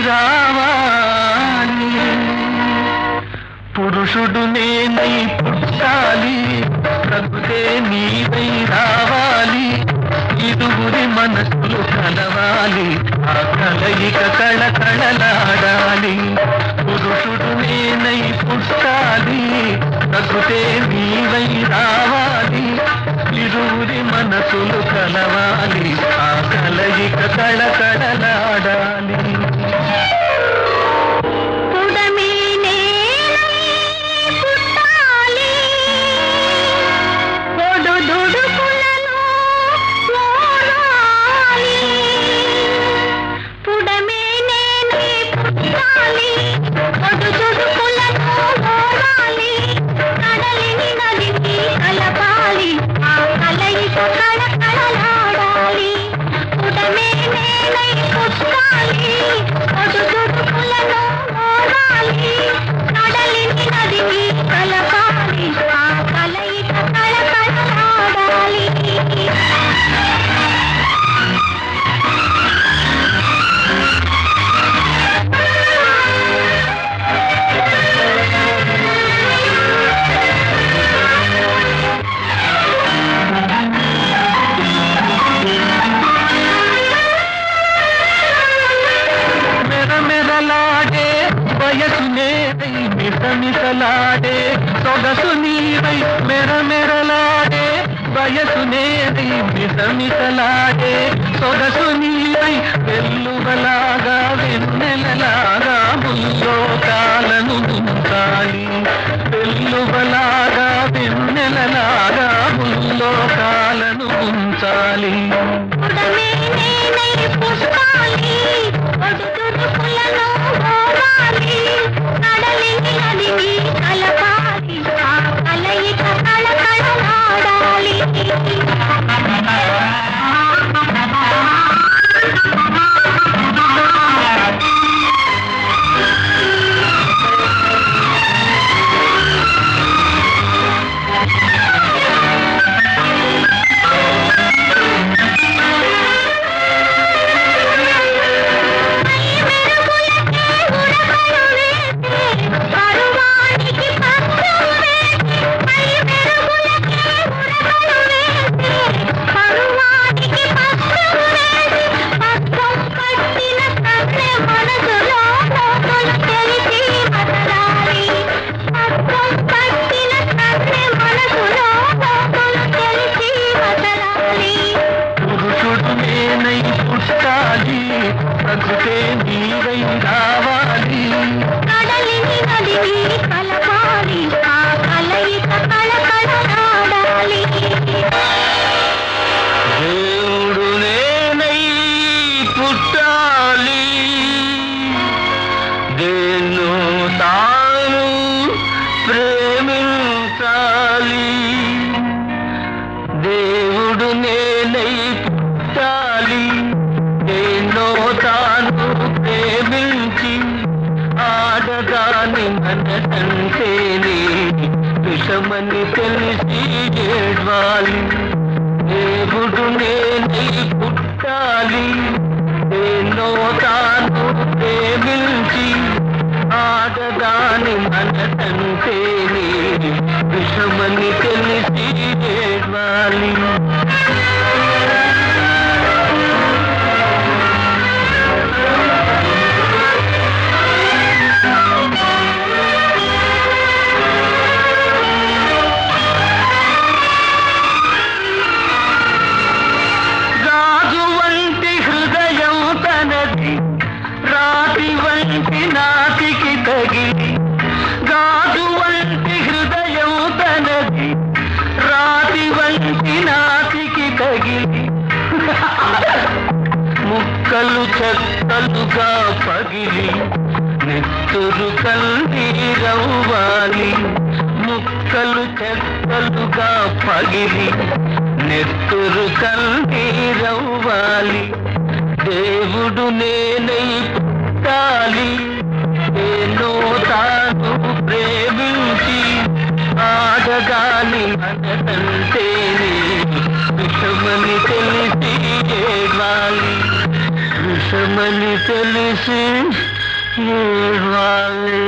రావాలి పురుషుడు నేనై పుట్టాలి ప్రకృతే నీవై రావాలి ఇరువురి మనసులు కలవాలి ఆ కలయిక కళకళలాడాలి పురుషుడు నేనై పుట్టాలి ప్రకృతే నీవై రావాలి ఇరువురి మనసులు కలవాలి ఆ కలయిక కళకళలాడాలి పుడమి నేనై పుట్టాలి ఒడుదుడుకులను ఓరాలి పుడమి నేనై పుట్టాలి ఒడుదుడుకులను ఓరాలి కడలిని నదిని కలపాలి ఆ కలయిక కళకళలాడాలి పుడమి నేనై పుట్టాలి ఒడుదుడుకులను ఓరాలి కడలిని నదిని కలపాలి ఆ కలయిక కళకళలాడాలి మెరమెరలాడే వయసు నేరై మిసమిసలాడే సొగసు నీవై మెరమెరలాడే వయసు నేరై మిసమిసలాడే సొగసు నీవై వెల్లువలాగా వెన్నెలలాగా ముల్లోకాలను ముంచాలి వెల్లువలాగా వెన్నెలలాగా ముల్లోకాలను ముంచాలి పుడమి నేనై పుట్టాలి ఒడుదుడుకులను ఓరాలి కడలిని నదిని కలపాలి ఆ కలయిక కళకళలాడాలి పరువానికి పక్కం వేసి పై మెరుగులకే ఉరకలు వేసి పరువానికి పక్కం వేసి పక్కం కట్టిన కన్నె మనసులో లోతులు తెలిసి వదలాలి పక్కం కట్టిన కన్నె మనసులో లోతులు తెలిసి వదలాలి పురుషుడు నేనై పుట్టాలి ప్రకృతే నీవై రావాలి కడలిని నదిని కలపాలి ఆ కలయిక కళకళలాడాలి దేవుడు నేనై పుట్టాలి దేన్నో తాను ప్రేమించాలి దేవుడు నేనై పుట్టాలి దేన్నో తాను ప్రేమించి ఆడదాని మనసంటేనే విషమని తెలిసి ఏడ్వాలి దేవుడు నేనై పుట్టాలి ఎన్నో తాను ప్రేమించి ఆడదాని మనసంటేనే విషమని తెలిసి ఏడ్వాలి గాజు వంటి హృదయం తనది రాతి వంటి నాటికి తగిలి గాజు వంటి హృదయం తనది రాతి వంటి నాటికి తగిలి ముక్కలు చెత్తలుగా పగిలి నెత్తురు కన్నీరవ్వాలి ముక్కలు చెత్తలుగా పగిలి నెత్తురు కన్నీరవ్వాలి దేవుడు నేనై పుట్టాలి నేను తాను ప్రేమించి ఆడగాని మనసంటేనే విషమని తెలిసి ఏడ్వాలి విషమని తెలిసి ఏడ్వాలి